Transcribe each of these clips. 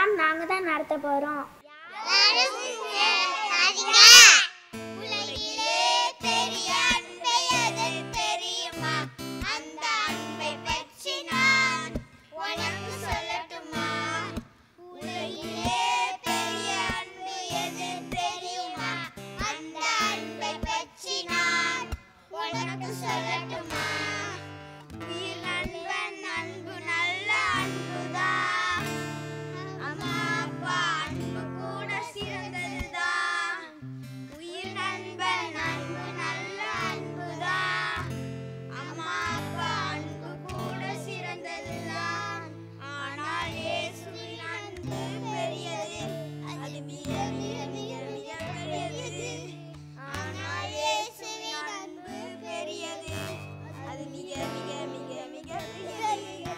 Program நாங்கள் தான் நடத்த போகிறோம் உலகிலே பெரிய அன்பை எது தெரியுமா அந்த அன்பை பற்றி நான் உனக்கு சொல்லட்டுமா உலகிலே பெரிய அன்பு எது தெரியுமா அந்த அன்பை பற்றி நான் உனக்கு சொல்லட்டுமா உயிர் நண்பன் அன்பு நல்ல அன்புதான் அம்மா அப்பா அன்பு கூட சிறந்ததுதான் உயிர் நண்பன் அன்பு நல்ல அன்புதான் அம்மா அப்பா அன்பு கூட சிறந்ததுதான் ஆனால் இயேசுவின் அன்பு பெரியது அது மிக மிக மிக மிக பெரியது ஆனால் இயேசுவின் அன்பு பெரியது அது மிக மிக மிக மிக பெரியது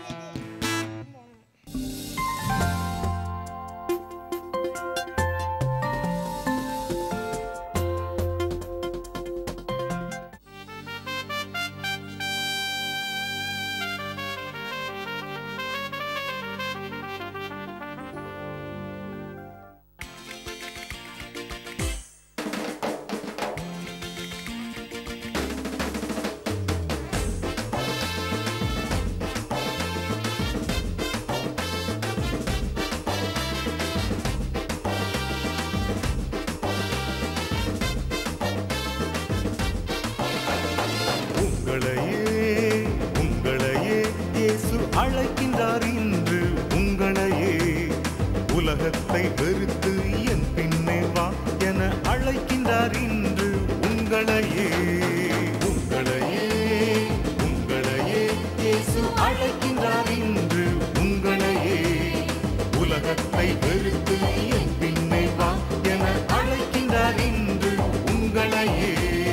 உங்களையே உங்களையே இயேசு அழைக்கின்றார் இன்று உங்களையே உலகத்தை வெறுத்து என் பின்னே வா என அழைக்கின்றார் இன்று உங்களையே உங்களையே உங்களையே இயேசு அழைக்கின்றார் இன்று உங்களையே உலகத்தை வெறுத்து என் பின்னே வா என அழைக்கின்றார் இன்று உங்களையே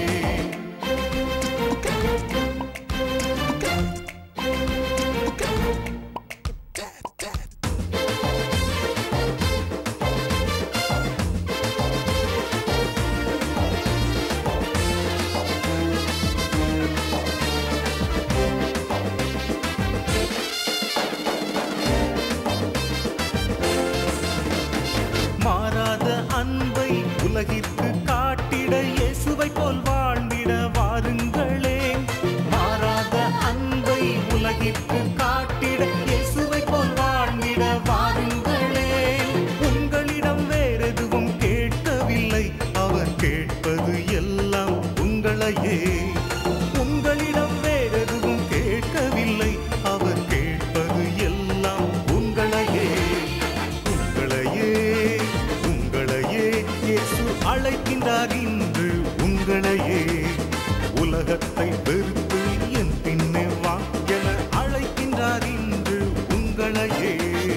மாறாத அன்பை உலகிற்கு காட்டிட இயேசுவை போல் வாழ்ந்திட வாருங்களே மாறாத அன்பை உலகிற்கு காட்டிட இயேசுவை போல் வாழ்ந்திட வாருங்களே உங்களிடம் வேறெதுவும் கேட்கவில்லை அவர் கேட்பது எல்லாம் உங்களையே உங்களிடம் வேறெதுவும் கேட்கவில்லை அவர் கேட்பது எல்லாம் உங்களையே உங்களையே உங்களையே இயேசு அழைக்கின்றார் இன்று உங்களையே உலகத்தை வெறுத்து என் பின்னே வா என அழைக்கின்றார் இன்று உங்களையே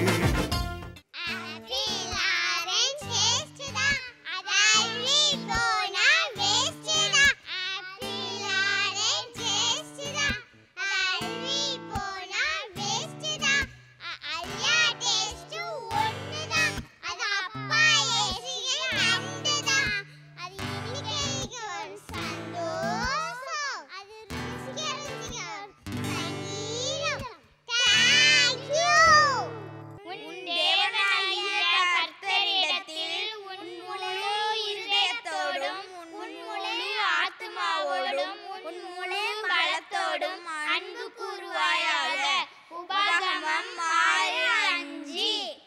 ஆப்பிள் ஆரஞ்சு டேஸ்ட் தான் அது அள்ளி போனா வேஸ்ட் தான் ஆப்பிள் ஆரஞ்சு டேஸ்ட் தான் அது அள்ளி போனா வேஸ்ட் தான் அ- ஐயா டேஸ்ட் ஒன்று தான் அது அப்பா ஏசிய நண்டு தான் அது இன்னைக்கு ஒரு சந்தோஷம் அது ருசிக்க ருசிக்க சங்கீதம் தேங்க் யூ உன் தேவனாகிய கர்த்தரிடத்தில் உன் முழு இருதயத்தோடும் உன் முழு ஆத்துமாவோடும் உன் முழு பலத்தோடும் அன்பு கூறுவாயாக உபாகமம் ஆறு அஞ்சு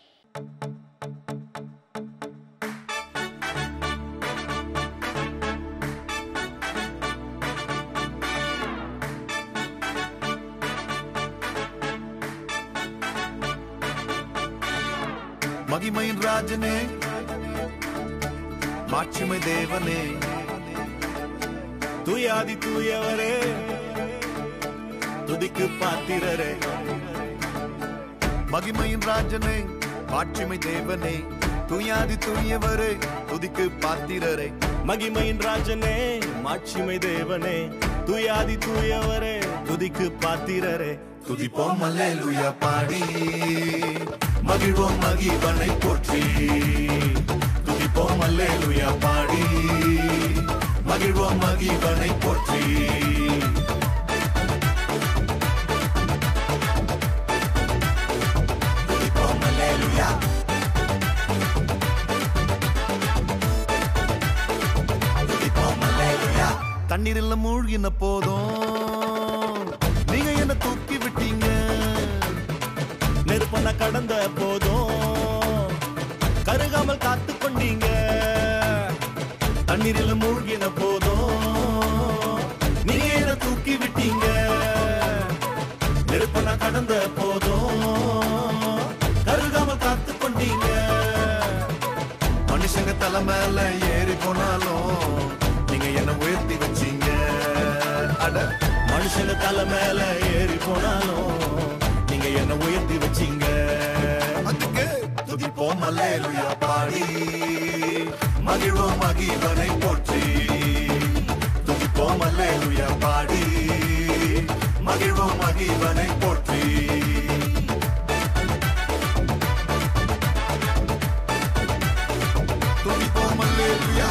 மகிமையின் ராஜனே மாட்சிமை தேவனே தூயாதி தூயவரே துதிக்கு பாத்திரரே மகிமையின் ராஜனே மாட்சிமை தேவனே தூயாதி தூயவரே துதிக்கு பாத்திரரே மகிமையின் ராஜனே மாட்சிமை தேவனே தூயாதி தூயவரே துதிக்கு பாத்திரரே துதிப்போம் அல்லேலூயா பாடி மகிழ்வோம் மகிவனை போற்றி துதிப்போம் அல்லேலூயா பாடி மகிழ்வோம் மகிவனை போற்றி துதிப்போம் அல்லேலூயா மூழ்கின போதும் நீங்க என்ன தூக்கி விட்டீங்க நெருப்பன கடந்த போதும் கருகாமல் காத்து கொண்டீங்க தண்ணீரில் மூழ்கின போதும் நீங்க என்ன தூக்கி விட்டீங்க நெருப்பன கடந்த போதும் கருகாமல் காத்து கொண்டீங்க மனுஷங்க தலை மேல ஏறி போனாலும் நீங்க என்ன உயர்த்தி வச்சீங்க அட மனுஷங்க தலை மேல ஏறி போனாலும் நீங்க என்ன உயர்த்தி வச்சீங்க அதுக்கு துதிப்போம் அல்லேலுயா பாடி மகிழ்வோம் மகிழ்வனை போற்றி துதிப்போம் அல்லேலுயா பாடி மகிழ்வோம் மகிழ்வனை போற்றி துதிப்போம் அல்லேலுயா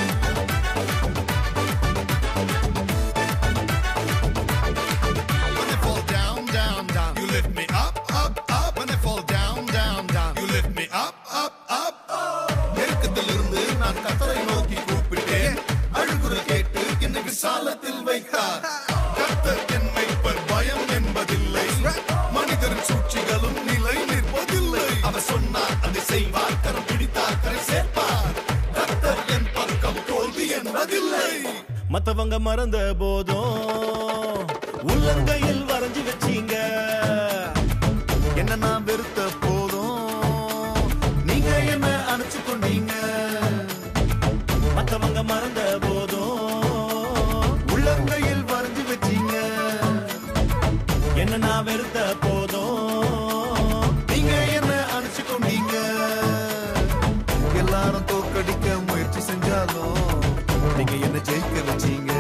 When I fall down, down, down, you lift me up, up, up. When I fall down, down, down, you lift me up, up, up. நெருக்கத்திலிருந்து நான் கத்தரை நோக்கி கூப்பிட்டேன் அழுகுரல் கேட்டு என்னை விசாலத்தில் வைத்தார் கர்த்தர் என் மெய்ப்பர், பயம் என்பதில்லை மனிதரின் சூழ்ச்சிகளும் நிலை நிற்பதில்லை அவர் சொன்னார் அதை செய்வார் கரம் பிடித்தார் கரை சேர்ப்பார் கத்தர் என் பக்கம் தோல்வி என்பதில்லை மத்தவங்க மறந்த போதும் உள்ளங்கையில் வரைஞ்சு வச்சீங்க என்ன நான் வெறுத்த போதும் நீங்க என்ன அணைச்சு கொண்டீங்க மத்தவங்க மறந்த போதும் உள்ளங்கையில் வரைஞ்சு வச்சீங்க என்ன நான் வெறுத்த போதும் நீங்க என்ன அணைச்சு கொண்டீங்க எல்லாரும் தோக்கடிக்க முயற்சி செஞ்சாலும் நீங்க என்ன ஜெயிக்க வச்சீங்க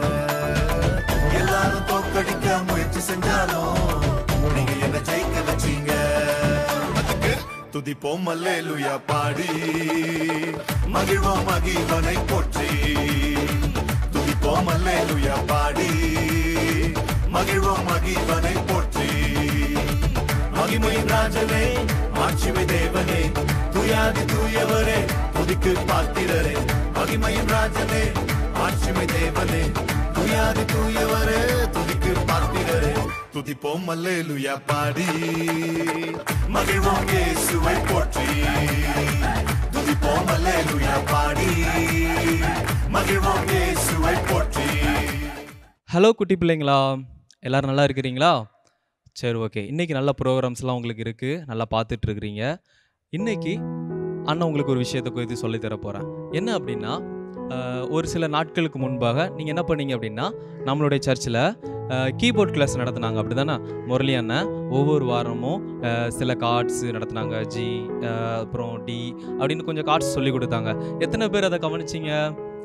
எல்லாரும் தோக்கடிக்க முயற்சி செஞ்சாலும் நீங்க என்ன ஜெயிக்க வச்சீங்க அதுக்கு துதிப்போம் அல்லேலுயா பாடி மகிழ்வோம் மகிழ்வனை போற்றி துதிப்போம் அல்லேலுயா பாடி மகிழ்வோம் மகிழ்வனை போற்றி மகிமையின் ராஜனே ஆட்சிமை தேவனே துயாதி தூயவரே துதிக்கு பாத்திரரே மகிமையின் ராஜனே ஆட்சிமை தேவனே துயாதி தூயவரே துதிக்கு பார்த்திரரே துதிப்போம் அல்லேலுயா பாடி மகிழ்வோம் இயேசுவை போற்றி துதிப்போம் அல்லேலுயா பாடி மகிழ்வோம் இயேசுவை போற்றி ஹலோ குட்டி பிள்ளைங்களா எல்லாரும் நல்லா இருக்கிறீங்களா சரி ஓகே இன்னைக்கு நல்ல ப்ரோக்ராம்ஸ்லாம் உங்களுக்கு இருக்குது நல்லா பார்த்துட்டு இருக்கிறீங்க இன்னைக்கு அண்ணன் உங்களுக்கு ஒரு விஷயத்தை குறித்து சொல்லித் தர போகிறேன் என்ன அப்படின்னா அஹ், ஒரு சில நாட்களுக்கு முன்பாக நீங்கள் என்ன பண்ணீங்க அப்படின்னா நம்மளுடைய சர்ச்சில் கீபோர்ட் கிளாஸ் நடத்துனாங்க அப்படி தானே முரளி அண்ணன் ஒவ்வொரு வாரமும் அஹ், சில கார்ட்ஸ் நடத்துனாங்க ஜி அஹ், அப்புறம் டி அப்படின்னு கொஞ்சம் கார்ட்ஸ் சொல்லி கொடுத்தாங்க எத்தனை பேர் அதை கவனிச்சிங்க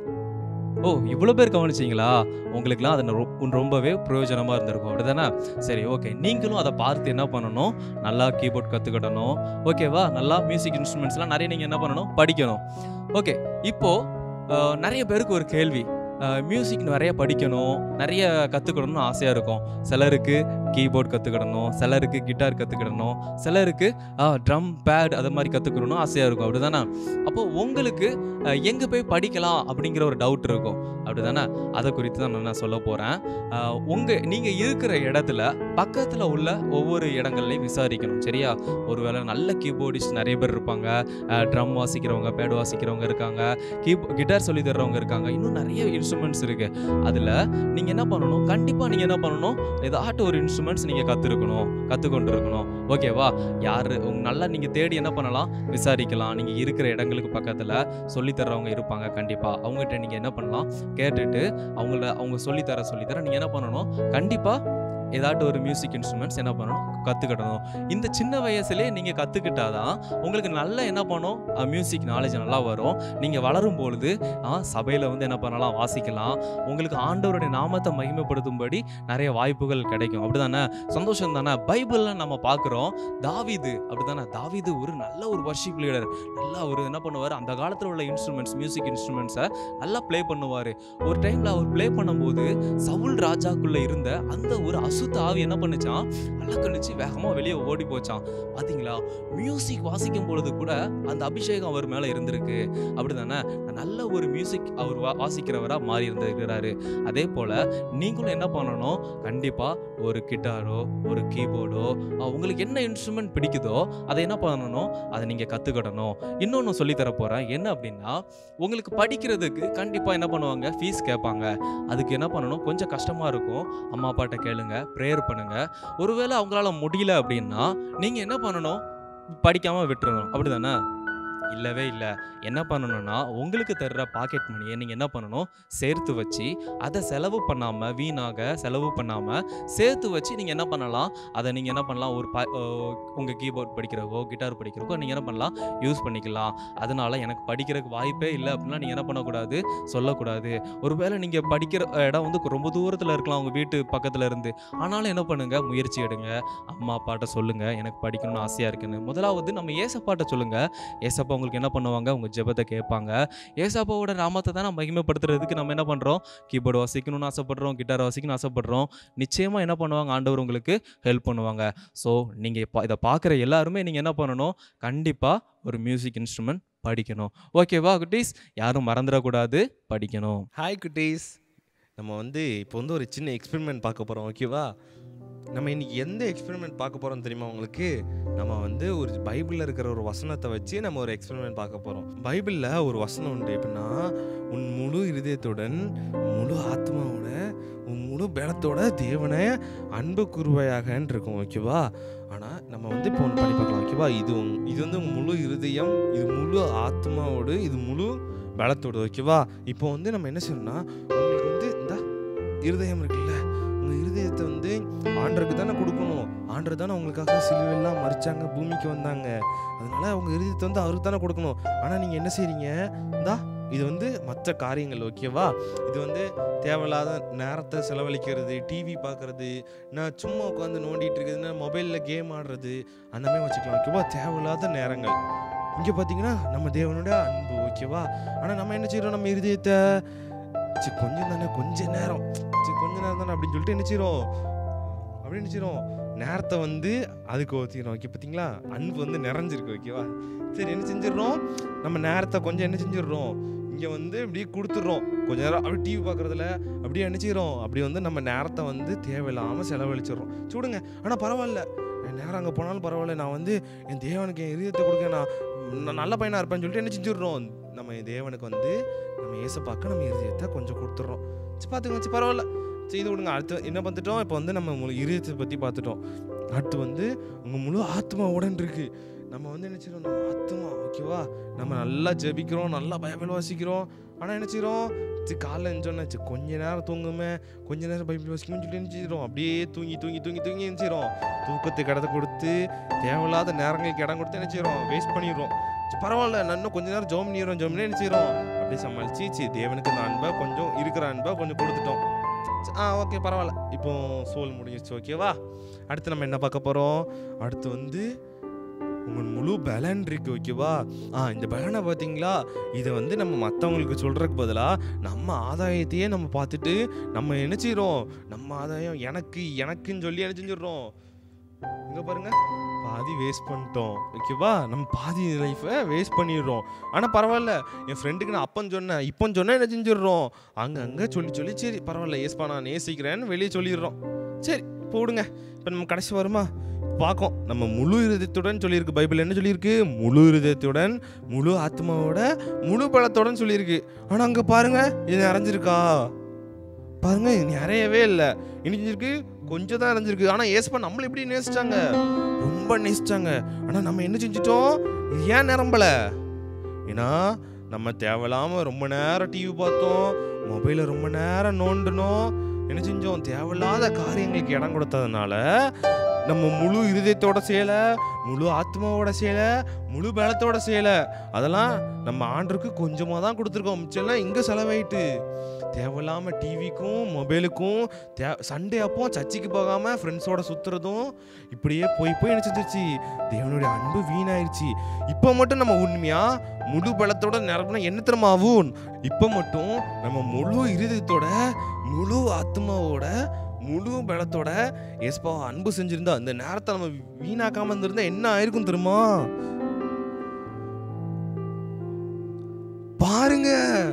ஓ இவ்வளோ பேர் கவனிச்சிங்களா உங்களுக்குலாம் அது ரொ- ரொம்பவே பிரயோஜனமாக இருந்திருக்கும் அப்படிதானே சரி ஓகே நீங்களும் அதை பார்த்து என்ன பண்ணணும் நல்லா கீபோர்ட் கற்றுக்கிடணும் ஓகேவா நல்லா மியூசிக் இன்ஸ்ட்ருமெண்ட்ஸ்லாம் நிறைய நீங்கள் என்ன பண்ணணும் படிக்கணும் ஓகே இப்போது நிறைய பேருக்கு ஒரு கேள்வி மியூசிக் நிறைய படிக்கணும் நிறைய கற்றுக்கணும்னு ஆசையாக இருக்கும் சிலருக்கு கீபோர்ட் கற்றுக்கிடணும் சிலருக்கு கிட்டார் கற்றுக்கிடணும் சிலருக்கு ட்ரம் பேட் அது மாதிரி கற்றுக்கணும்னு ஆசையாக இருக்கும் அப்படிதானே அப்போது உங்களுக்கு எங்கே போய் படிக்கலாம் அப்படிங்கிற ஒரு டவுட் இருக்கும் அப்படிதானே அதை குறித்து தான் நான் சொல்ல போகிறேன் உங்கள் நீங்கள் இருக்கிற இடத்துல பக்கத்தில் உள்ள ஒவ்வொரு இடங்கள்லையும் விசாரிக்கணும் சரியா ஒருவேளை நல்ல கீபோர்டிஸ்ட் நிறைய பேர் இருப்பாங்க ட்ரம் வாசிக்கிறவங்க பேட் வாசிக்கிறவங்க இருக்காங்க கீபோ கிட்டார் சொல்லி தர்றவங்க இருக்காங்க இன்னும் நிறைய இன்ஸ்ட்ருமெண்ட்ஸ் இருக்குது அதில் நீங்கள் என்ன பண்ணணும் கண்டிப்பாக நீங்கள் என்ன பண்ணணும் ஏதாட்டும் ஒரு இன்ஸ்ட்ருமெண்ட்ஸ் நீங்கள் கற்றுருக்கணும் கற்றுக்கொண்டு இருக்கணும் ஓகேவா யார் உங்க நல்லா நீங்கள் தேடி என்ன பண்ணலாம் விசாரிக்கலாம் நீங்கள் இருக்கிற இடங்களுக்கு பக்கத்தில் சொல்லி தர்றவங்க இருப்பாங்க கண்டிப்பாக அவங்ககிட்ட நீங்கள் என்ன பண்ணலாம் கேட்டுட்டு அவங்கள அவங்க சொல்லித்தர சொல்லித்தர நீங்கள் என்ன பண்ணணும் கண்டிப்பாக ஏதாட்டும் ஒரு மியூசிக் இன்ஸ்ட்ருமெண்ட்ஸ் என்ன பண்ணணும் கற்றுக்கிடணும் இந்த சின்ன வயசுலேயே நீங்கள் கற்றுக்கிட்டாதான் உங்களுக்கு நல்ல என்ன பண்ணும் மியூசிக் நாலேஜ் நல்லா வரும் நீங்கள் வளரும் பொழுது சபையில் வந்து என்ன பண்ணலாம் வாசிக்கலாம் உங்களுக்கு ஆண்டவருடைய நாமத்தை மகிமைப்படுத்தும்படி நிறைய வாய்ப்புகள் கிடைக்கும் அப்படிதானே சந்தோஷம் தானே பைபிளில் நம்ம பார்க்குறோம் தாவீது அப்படிதானே தாவீது ஒரு நல்ல ஒரு வர்ஷிப் லீடர் நல்லா ஒரு என்ன பண்ணுவார் அந்த காலத்தில் உள்ள இன்ஸ்ட்ருமெண்ட்ஸ் மியூசிக் இன்ஸ்ட்ருமெண்ட்ஸை நல்லா ப்ளே பண்ணுவார் ஒரு டைமில் அவர் ப்ளே பண்ணும்போது சவுல் ராஜாக்குள்ளே இருந்த அந்த ஒரு பரிசுத்த ஆவி என்ன பண்ணுச்சான் அலக்கணிச்சு வேகமா வெளியே ஓடி போச்சான் பாத்தீங்களா மியூசிக் வாசிக்கும் பொழுது கூட அந்த அபிஷேகம் அவர் மேல இருந்திருக்கு அப்படிதானே நல்ல ஒரு மியூசிக் அவர் வா- வாசிக்கிறவரா மாறி இருந்திருக்கிறாரு அதே போல நீங்களும் என்ன பண்ணணும் கண்டிப்பா ஒரு கிட்டாரோ ஒரு கீபோர்டோ உங்களுக்கு என்ன இன்ஸ்ட்ருமெண்ட் பிடிக்குதோ அதை என்ன பண்ணணும் அதை நீங்க கத்துக்கிடணும் இன்னொன்னு சொல்லி தர போறேன் என்ன அப்படின்னா உங்களுக்கு படிக்கிறதுக்கு கண்டிப்பா என்ன பண்ணுவாங்க ஃபீஸ் கேட்பாங்க அதுக்கு என்ன பண்ணணும் கொஞ்சம் கஷ்டமா இருக்கும் அம்மா அப்பாட்ட கேளுங்க ப்ரேயர் பண்ணுங்க ஒருவேளை அவங்களால முடியல அப்படின்னா நீங்க என்ன பண்ணணும் படிக்காம விட்டுறணும் அப்படிதானே இல்லவே இல்லை என்ன பண்ணணும்னா உங்களுக்கு தர்ற பாக்கெட் மணியை நீங்கள் என்ன பண்ணணும் சேர்த்து வச்சு அதை செலவு பண்ணாமல் வீணாக செலவு பண்ணாமல் சேர்த்து வச்சு நீங்கள் என்ன பண்ணலாம் அதை நீங்கள் என்ன பண்ணலாம் ஒரு பா உங்கள் கீபோர்ட் படிக்கிறக்கோ கிட்டார் படிக்கிறக்கோ நீங்கள் என்ன பண்ணலாம் யூஸ் பண்ணிக்கலாம் அதனால எனக்கு படிக்கிறதுக்கு வாய்ப்பே இல்லை அப்படின்னா நீங்கள் என்ன பண்ணக்கூடாது சொல்லக்கூடாது ஒருவேளை நீங்கள் படிக்கிற இடம் வந்து ரொம்ப தூரத்தில் இருக்கலாம் உங்கள் வீட்டு பக்கத்தில் இருந்து ஆனாலும் என்ன பண்ணுங்க முயற்சி எடுங்க அம்மா அப்பாட்ட சொல்லுங்க எனக்கு படிக்கணும்னு ஆசையாக இருக்குன்னு முதலாவது நம்ம ஏசப்பாட்ட சொல்லுங்க ஏசப்பா உங்களுக்கு என்ன பண்ணுவாங்க உங்கள் ஜெபத்தை கேட்பாங்க ஏசப்பாவோட நாமத்தை தான் நம்ம மகிமைப்படுத்துறதுக்கு நம்ம என்ன பண்ணுறோம் கீபோர்டு வாசிக்கணும்னு ஆசைப்படுறோம் கிட்டார் வாசிக்கணும்னு ஆசைப்படுறோம் நிச்சயமாக என்ன பண்ணுவாங்க ஆண்டவர் உங்களுக்கு ஹெல்ப் பண்ணுவாங்க ஸோ நீங்கள் இதை பார்க்குற எல்லாருமே நீங்கள் என்ன பண்ணணும் கண்டிப்பாக ஒரு மியூசிக் இன்ஸ்ட்ருமெண்ட் படிக்கணும் ஓகேவா குட்டீஸ் யாரும் மறந்துடக்கூடாது படிக்கணும் ஹாய் குட்டீஸ் நம்ம வந்து இப்போ வந்து ஒரு சின்ன எக்ஸ்பெரிமெண்ட் பார்க்க போகிறோம் ஓகேவா நம்ம இன்னைக்கு எந்த எக்ஸ்பெரிமெண்ட் பார்க்க போகிறோம் தெரியுமா உங்களுக்கு நம்ம வந்து ஒரு பைபிளில் இருக்கிற ஒரு வசனத்தை வச்சு நம்ம ஒரு எக்ஸ்பெரிமெண்ட் பார்க்க போகிறோம் பைபிளில் ஒரு வசனம் உண்டு எப்படின்னா உன் முழு இருதயத்துடன் முழு ஆத்மாவோட உன் முழு பலத்தோட தேவனை அன்பு கூறுவையாகன்னு இருக்கும் ஓகேவா ஆனால் நம்ம வந்து இப்போ ஒன்று பண்ணி பார்க்கலாம் ஓகேவா இது உங்- இது வந்து உங்க முழு இருதயம் இது முழு ஆத்மாவோடு இது முழு பலத்தோடு ஓகேவா இப்போ வந்து நம்ம என்ன செய்யணும்னா உங்களுக்கு வந்து இந்த இருதயம் இருக்குல்ல உங்க இருதயத்தை வந்து ஆண்டருக்கு தானே கொடுக்கணும் ஆண்டர் தானே உங்களுக்காக சிலுவெல்லாம் மறிச்சாங்க பூமிக்கு வந்தாங்க அதனால உங்க இருதயத்தை வந்து அவருக்கு தானே கொடுக்கணும் ஆனால் நீங்கள் என்ன செய்றீங்க இந்தா இது வந்து மற்ற காரியங்கள் ஓகேவா இது வந்து தேவையில்லாத நேரத்தை செலவழிக்கிறது டிவி பார்க்கறது நான் சும்மா உட்காந்து நோண்டிட்டு இருக்கிறதுனா மொபைலில் கேம் ஆடுறது அந்த மாதிரி வச்சுக்கலாம் ஓகேவா தேவையில்லாத நேரங்கள் இங்கே பார்த்தீங்கன்னா நம்ம தேவனோட அன்பு ஓகேவா ஆனால் நம்ம என்ன செய்கிறோம் நம்ம இருதயத்தை சரி கொஞ்சம் தானே கொஞ்ச நேரம் சரி கொஞ்ச நேரம் தானே அப்படின்னு சொல்லிட்டு என்ன செய்கிறோம் அப்படின்னு என்ன செய்கிறோம் நேரத்தை வந்து அதுக்கு ஒத்திக்கிறோம் ஓகே பார்த்தீங்களா அன்பு வந்து நிறைஞ்சிருக்கு ஓகேவா சரி என்ன செஞ்சிடுறோம் நம்ம நேரத்தை கொஞ்சம் என்ன செஞ்சிடுறோம் இங்கே வந்து இப்படியே கொடுத்துட்றோம் கொஞ்ச நேரம் அப்படியே டிவி பார்க்குறதுல அப்படியே என்ன செய்கிறோம் அப்படி வந்து நம்ம நேரத்தை வந்து தேவையில்லாமல் செலவழிச்சிடுறோம் சுடுங்க ஆனால் பரவாயில்ல என் நேரம் அங்கே போனாலும் பரவாயில்ல நான் வந்து என் தேவனுக்கு என் இதயத்தை கொடுக்க நான் நான் நல்ல பையனாக இருப்பேன்னு சொல்லிட்டு என்ன செஞ்சிடுறோம் நம்ம என் தேவனுக்கு வந்து நம்ம ஏசப்பாக்க நம்ம இருதயத்தை கொஞ்சம் கொடுத்துட்றோம் சரி பார்த்துக்கோங்க சரி பரவாயில்ல சரி இது விடுங்க அடுத்து என்ன பார்த்துட்டோம் இப்போ வந்து நம்ம முழு இருதயத்தை பற்றி பார்த்துட்டோம் அடுத்து வந்து உங்கள் முழு ஆத்மாவுடன் இருக்கு நம்ம வந்து என்ன செய்றோம் நம்ம ஆத்மா ஓகேவா நம்ம நல்லா ஜெபிக்கிறோம் நல்லா பைபிள் வாசிக்கிறோம் ஆனால் என்ன செய்கிறோம் சரி காலைல எழுந்தோன்னே சரி கொஞ்ச நேரம் தூங்குமே கொஞ்ச நேரம் பைபிள் வாசிக்கணும்னு சொல்லிட்டு என்ன செய்கிறோம் அப்படியே தூங்கி தூங்கி தூங்கி தூங்கி என்ன செய்கிறோம் தூக்கத்துக்கு இடத்த கொடுத்து தேவையில்லாத நேரங்களுக்கு இடம் கொடுத்து என்ன செய்கிறோம் வேஸ்ட் பண்ணிடுறோம் சரி பரவாயில்ல நான் இன்னும் கொஞ்ச நேரம் ஜோம் பண்ணிடுறோம் ஜோம் என்ன செய்கிறோம் அப்படியே சமாளிச்சு சரி தேவனுக்கு இந்த அன்பை கொஞ்சம் இருக்கிற அன்பை கொஞ்சம் கொடுத்துட்டோம் சரி, ஆ ஓகே பரவாயில்ல இப்போ சோல் முடிஞ்சிச்சு ஓகேவா அடுத்து நம்ம என்ன பார்க்க போகிறோம் அடுத்து வந்து உங்கள் முழு பலன் இருக்கு ஓகேவா ஆ இந்த பலனை பார்த்தீங்களா இதை வந்து நம்ம மற்றவங்களுக்கு சொல்கிறதுக்கு பதிலாக நம்ம ஆதாயத்தையே நம்ம பார்த்துட்டு நம்ம என்ன செய்கிறோம் நம்ம ஆதாயம் எனக்கு எனக்குன்னு சொல்லி என்ன செஞ்சிடுறோம் இங்கே பாருங்க பாதி வேஸ்ட் பண்ணிட்டோம் ஓகேவா நம்ம பாதி லைஃப்பை வேஸ்ட் பண்ணிடுறோம் ஆனால் பரவாயில்ல என் ஃப்ரெண்டுக்கு நான் அப்பன்னு சொன்னேன் இப்போன்னு சொன்னால் என்ன செஞ்சிடுறோம் அங்கே அங்கே சொல்லி சொல்லி சரி பரவாயில்ல ஏஸ்பா நான் நேசிக்கிறேன்னு வெளியே சொல்லிடுறோம் சரி போடுங்க இப்போ நம்ம கடைசி வருமா பார்க்கும் நம்ம முழு இருதயத்துடன் சொல்லியிருக்கு பைபிள் என்ன சொல்லியிருக்கு முழு இருதயத்துடன் முழு ஆத்மாவோட முழு பலத்துடன் சொல்லியிருக்கு ஆனால் அங்கே பாருங்க இது நிறைஞ்சிருக்கா பாருங்க இது நிறையவே இல்லை இணைஞ்சிருக்கு கொஞ்சம் தான் நிறைஞ்சிருக்கு ஆனால் ஏசப்பா நம்மளை எப்படி நேசிச்சாங்க ரொம்ப நேசிச்சாங்க ஆனால் நம்ம என்ன செஞ்சிட்டோம் இது ஏன் நிரம்பல ஏன்னா நம்ம தேவையில்லாம ரொம்ப நேரம் டிவி பார்த்தோம் மொபைலை ரொம்ப நேரம் நோண்டினோம் என்ன செஞ்சோம் தேவையில்லாத காரியங்களுக்கு இடம் கொடுத்ததுனால நம்ம முழு இருதயத்தோட செய்யலை முழு ஆத்மாவோட செய்யலை முழு பலத்தோட செய்யலை அதெல்லாம் நம்ம ஆண்டருக்கு கொஞ்சமாக தான் கொடுத்துருக்கோம் மிச்சம்லாம் இங்கே செலவாயிட்டு தேவையில்லாமல் டிவிக்கும் மொபைலுக்கும் தே சண்டே அப்போ சர்ச்சுக்கு போகாமல் ஃப்ரெண்ட்ஸோட சுற்றுறதும் இப்படியே போய் போய் என்ன செஞ்சிருச்சு தேவனுடைய அன்பு வீணாயிருச்சு இப்போ மட்டும் நம்ம உண்மையா முழு பலத்தோட நிரப்பினா என்ன தெரியுமா ஆகும் இப்போ மட்டும் நம்ம முழு இருதயத்தோட முழு ஆத்மாவோட முழு பலத்தோட ஏசப்பாவை அன்பு செஞ்சிருந்தா அந்த நேரத்தை நம்ம வீணாக்காம இருந்திருந்தா என்ன ஆயிருக்கும் தெரியுமா பாருங்க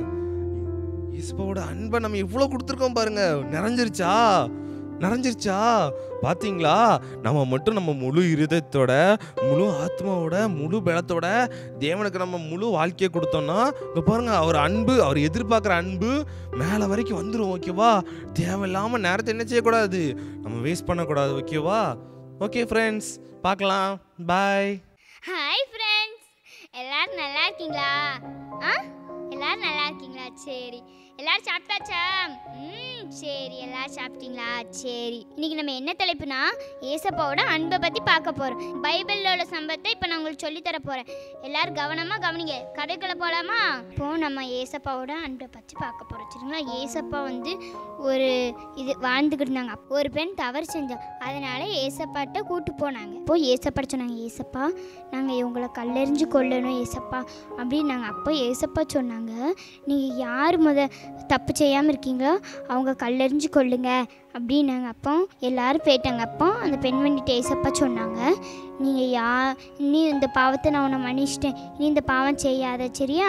ஏசப்பாவோட அன்பை நம்ம எவ்வளவு கொடுத்துருக்கோம் பாருங்க நிறைஞ்சிருச்சா நிறைஞ்சிருச்சா பாத்தீங்களா நம்ம மட்டும் நம்ம முழு இருதயத்தோட முழு ஆத்மாவோட முழு பலத்தோட தேவனுக்கு நம்ம முழு வாழ்க்கையை கொடுத்தோம்னா இங்க பாருங்க அவர் அன்பு அவர் எதிர்பார்க்குற அன்பு மேலே வரைக்கும் வந்துடும் ஓகேவா தேவையில்லாம நேரத்தை என்ன செய்யக்கூடாது நம்ம வேஸ்ட் பண்ணக்கூடாது ஓகேவா ஓகே ஃப்ரெண்ட்ஸ் பார்க்கலாம் பாய் ஹாய் ஃப்ரெண்ட்ஸ் எல்லாரும் நல்லா இருக்கீங்களா ஆ எல்லாரும் நல்லா இருக்கீங்களா சரி எல்லாரும் சாப்பிட்டாச்சா ம் சரி எல்லாரும் சாப்பிட்டீங்களா சரி இன்னைக்கு நம்ம என்ன தலைப்புனா ஏசப்பாவோட அன்பை பற்றி பார்க்க போகிறோம் பைபிளோட சம்பவத்தை இப்போ நான் உங்களுக்கு சொல்லித் தர போகிறேன் எல்லாரும் கவனமாக கவனிங்க கதைக்குள்ள போகலாமா இப்போ நம்ம ஏசப்பாவோட அன்பை பற்றி பார்க்க போகிறோம் சரிங்களா ஏசப்பா வந்து ஒரு இது வாழ்ந்துக்கிட்டு இருந்தாங்க அப்போ ஒரு பெண் தவறு செஞ்சா அதனால ஏசப்பாட்ட கூட்டு போனாங்க இப்போ ஏசப்பாட்ட சொன்னாங்க ஏசப்பா நாங்கள் இவங்களை கல்லெறிஞ்சு கொல்லணும் ஏசப்பா அப்படின்னு நாங்கள் அப்போ ஏசப்பா சொன்னாங்க நீங்கள் யார் முத தப்பு செய்யாமல் இருக்கீங்களோ அவங்க கல்லெறிஞ்சு கொல்லுங்க அப்படின்னாங்க அப்போ எல்லாரும் போயிட்டாங்க அப்போ அந்த பெண்மணிட்ட ஏசப்பா சொன்னாங்க நீங்கள் யா நீ இந்த பாவத்தை நான் உன்னை மன்னிச்சிட்டேன் நீ இந்த பாவம் செய்யாத சரியா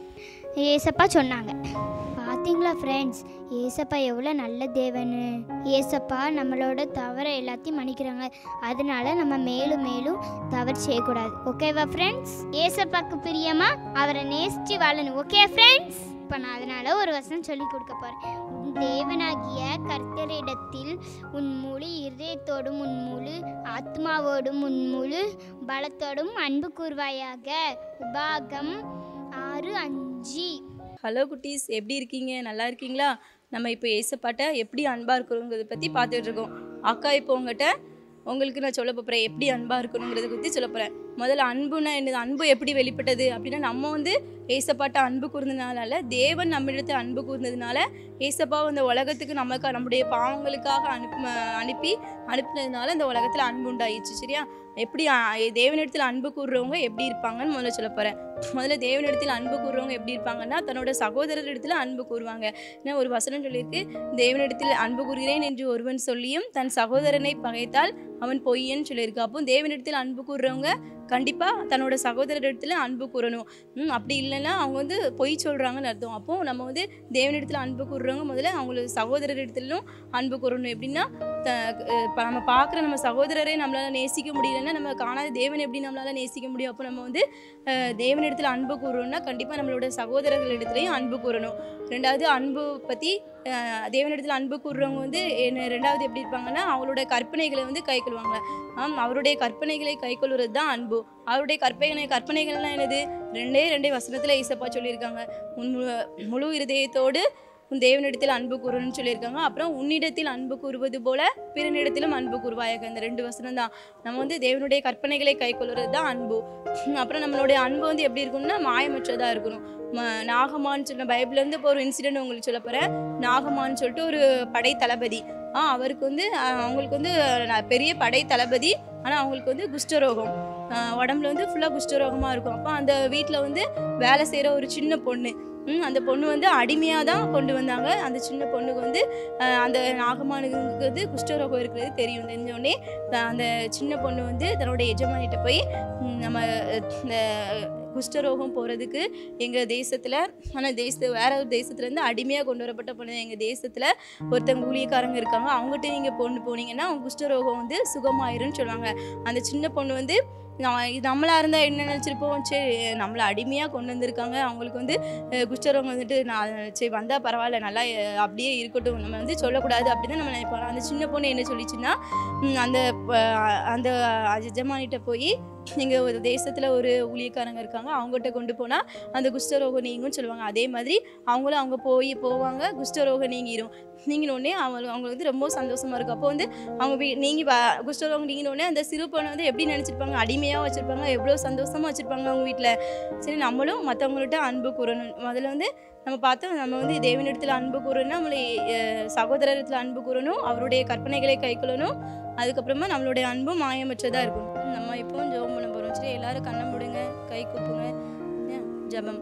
ஏசப்பா சொன்னாங்க பார்த்தீங்களா ஃப்ரெண்ட்ஸ் ஏசப்பா எவ்வளோ நல்ல தேவனு ஏசப்பா நம்மளோட தவறை எல்லாத்தையும் மன்னிக்கிறாங்க அதனால நம்ம மேலும் மேலும் தவறு செய்யக்கூடாது ஓகேவா ஃப்ரெண்ட்ஸ் ஏசப்பாக்கு பிரியமா அவரை நேசிச்சு வாழணும் ஓகே ஃப்ரெண்ட்ஸ் இப்போ நான் அதனால ஒரு வசனம் சொல்லி கொடுக்க போகிறேன் உன் தேவனாகிய கர்த்தரிடத்தில் உன் முழு இருதயத்தோடும் உன் முழு ஆத்மாவோடும் உன் முழு பலத்தோடும் அன்பு கூர்வாயாக உபாகம் ஆறு அஞ்சு ஹலோ குட்டீஸ் எப்படி இருக்கீங்க நல்லா இருக்கீங்களா நம்ம இப்போ ஏசப்பாட்ட எப்படி அன்பாக இருக்கிறோங்கிறத பற்றி பார்த்துட்டு இருக்கோம் அக்கா இப்போ உங்கள்கிட்ட உங்களுக்கு நான் சொல்ல போகிறேன் எப்படி அன்பாக இருக்கணுங்கிறத பற்றி சொல்ல போகிறேன் முதல்ல அன்புனா என்னது அன்பு எப்படி வெளிப்பட்டது அப்படின்னா நம்ம வந்து ஏசப்பாட்ட அன்பு கூர்ந்ததுனால தேவன் நம்மிடத்தில் அன்பு கூர்ந்ததுனால ஏசப்பா இந்த உலகத்துக்கு நமக்கு நம்முடைய பாவங்களுக்காக அனுப்ப அனுப்பி அனுப்புனதுனால இந்த உலகத்தில் அன்பு உண்டாயிடுச்சு சரியா எப்படி அ- தேவனிடத்தில் அன்பு கூறுறவங்க எப்படி இருப்பாங்கன்னு முதல்ல சொல்ல போகிறேன் முதல்ல தேவனிடத்தில் அன்பு கூறுறவங்க எப்படி இருப்பாங்கன்னா தன்னோட சகோதரரிடத்தில் அன்பு கூறுவாங்க ஏன்னா ஒரு வசனம் சொல்லியிருக்கு தேவனிடத்தில் அன்பு கூறுகிறேன் என்று ஒருவன் சொல்லியும் தன் சகோதரனை பகைத்தால் அவன் பொய்யன்னு சொல்லியிருக்கு அப்போ தேவனிடத்தில் அன்பு கூறுறவங்க கண்டிப்பாக தன்னோட சகோதரரிடத்தில் அன்பு கூறணும் ம், அப்படி இல்லைன்னா அவங்க வந்து பொய் சொல்கிறாங்கன்னு அர்த்தம் அப்போ நம்ம வந்து தேவனிடத்தில் அன்பு கூறுறவங்க முதல்ல அவங்களோட சகோதரரிடத்திலும் அன்பு கூறணும் எப்படின்னா த- அஹ் இப்ப நம்ம பார்க்குற நம்ம சகோதரரை நம்மளால நேசிக்க முடியலன்னா நம்ம காணாத தேவன் எப்படி நம்மளால நேசிக்க முடியும் அப்போ நம்ம வந்து அஹ், தேவனிடத்தில் அன்பு கூறணும்னா கண்டிப்பாக நம்மளோட சகோதரர்களிடத்துலையும் அன்பு கூறணும் ரெண்டாவது அன்பு பற்றி தேவனிடத்தில் அன்பு கூறுறவங்க வந்து என்ன ரெண்டாவது எப்படி இருப்பாங்கன்னா அவங்களோட கற்பனைகளை வந்து கை கொள்வாங்க ஆம் அவருடைய கற்பனைகளை கை கொள்வது தான் அன்பு அவருடைய கற்பனை கற்பனைகள்லாம் என்னது ரெண்டே ரெண்டே வசனத்தில் ஈசப்பா சொல்லியிருக்காங்க உன் மு- முழு இருதயத்தோடு உன் தேவனிடத்தில் அன்பு கூறணும்னு சொல்லியிருக்காங்க அப்புறம் உன்னிடத்தில் அன்பு கூறுவது போல பிறனிடத்திலும் அன்பு கூறுவாயாக இந்த ரெண்டு வசனம் தான் நம்ம வந்து தேவனுடைய கற்பனைகளை கை கொள்வது தான் அன்பு அப்புறம் நம்மளுடைய அன்பு வந்து எப்படி இருக்கணும்னா மாயமற்றதாக இருக்கணும் ம- நாகமான்னு சொன்ன பைபிள்லேருந்து இப்போ ஒரு இன்சிடென்ட் உங்களுக்கு சொல்ல போகிறேன் நாகமான்னு சொல்லிட்டு ஒரு படை தளபதி ஆ அவருக்கு வந்து ஆ, அவங்களுக்கு வந்து ந- பெரிய படை தளபதி ஆனால் அவங்களுக்கு வந்து குஷ்டரோகம் ஆ, உடம்புல வந்து ஃபுல்லாக குஷ்டரோகமாக இருக்கும் அப்போ அந்த வீட்டில் வந்து வேலை செய்கிற ஒரு சின்ன பொண்ணு ம், அந்த பொண்ணு வந்து அடிமையாக தான் கொண்டு வந்தாங்க அந்த சின்ன பொண்ணுக்கு வந்து ஆ, அந்த நாகமானுக்கு வந்து குஷ்டரோகம் இருக்கிறது தெரியும் தெரிஞ்சோடனே அந்த சின்ன பொண்ணு வந்து தன்னோட எஜமானிட்ட போய் ம், நம்ம அஹ், இந்த குஷ்டரோகம் போகிறதுக்கு எங்கள் தேசத்தில் ஆனால் தேசத்து வேற ஒரு தேசத்துலேருந்து அடிமையாக கொண்டு வரப்பட்ட பொண்ணு எங்கள் தேசத்தில் ஒருத்தவங்க ஊழியக்காரங்க இருக்காங்க அவங்ககிட்ட நீங்கள் பொண்ணு போனீங்கன்னா அவங்க குஷ்டரோகம் வந்து சுகமாயிரும்னு சொல்லுவாங்க அந்த சின்ன பொண்ணு வந்து நான் இது நம்மளா இருந்தால் என்ன நினச்சிருப்போம் சரி நம்மளை அடிமையாக கொண்டு வந்திருக்காங்க அவங்களுக்கு வந்து அஹ், குஷ்டரோகம் வந்துட்டு நான் சரி வந்தால் பரவாயில்ல நல்லா அஹ், அப்படியே இருக்கட்டும் நம்ம வந்து சொல்லக்கூடாது அப்படின்னு தான் நம்ம நினைப்போம் அந்த சின்ன பொண்ணு என்ன சொல்லிச்சுன்னா ம், அந்த அஹ், அந்த எஜமானிட்ட போய் நீங்கள் ஒரு தேசத்தில் ஒரு ஊழியக்காரங்க இருக்காங்க அவங்ககிட்ட கொண்டு போனால் அந்த குஷ்டரோகம் நீங்கும்னு சொல்லுவாங்க அதே மாதிரி அவங்களும் அவங்க போய் போவாங்க குஷ்டரோகம் நீங்கிரும் நீங்கினோடனே அவங்க அவங்க வந்து ரொம்ப சந்தோஷமா இருக்கும் அப்போ வந்து அவங்க வீ நீங்கி வ- குஷ்டரோகம் நீங்கினோடனே அந்த சிறு பொண்ணை வந்து எப்படி நினச்சிருப்பாங்க அடிமையாக வச்சுருப்பாங்க எவ்வளோ சந்தோஷமாக வச்சுருப்பாங்க அவங்க வீட்டில் சரி நம்மளும் மற்றவங்கள்ட்ட அன்பு கூறணும் முதல்ல வந்து நம்ம பார்த்தோம் நம்ம வந்து தேவனிடத்தில் அன்பு கூறணும் நம்மளை அஹ், சகோதரத்தில் அன்பு கூறணும் அவருடைய கற்பனைகளை கைக்கொள்ளணும் அதுக்கப்புறமா நம்மளுடைய அன்பும் மாயமற்றதாக இருக்கும் நம்ம இப்போ ஜெபம் பண்ண போகிறோம் சரி எல்லாரும் கண்ணை மூடுங்க கை கூப்புங்க ஏன்? ஜெபம்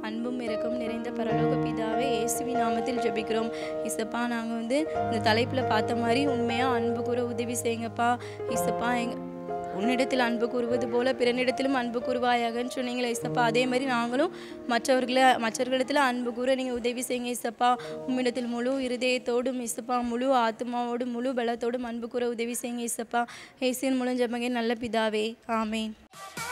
அன்பும் இரக்கம் நிறைந்த பரலோக பிதாவே இயேசுவின் நாமத்தில் ஜெபிக்கிறோம் இசப்பா நாங்கள் வந்து இந்த தலைப்பில் பார்த்த மாதிரி உண்மையாக அன்பு கூற உதவி செய்யுங்கப்பா இசப்பா எங்க உன்னிடத்தில் அன்பு கூறுவது போல பிறனிடத்திலும் அன்பு கூறுவாயாகன்னு சொன்னீங்களே இசப்பா அதே மாதிரி நாங்களும் மற்றவர்களை மற்றவர்களிடத்தில் அன்பு கூற நீங்கள் உதவி செய்யுங்க இசப்பா உம்மிடத்தில் முழு இருதயத்தோடும் இசப்பா முழு ஆத்மாவோடும் முழு பலத்தோடும் அன்பு கூற உதவி செய்யுங்க இசப்பா ஏசியன் மூலம் ஜெபங்க நல்ல பிதாவே ஆமேன்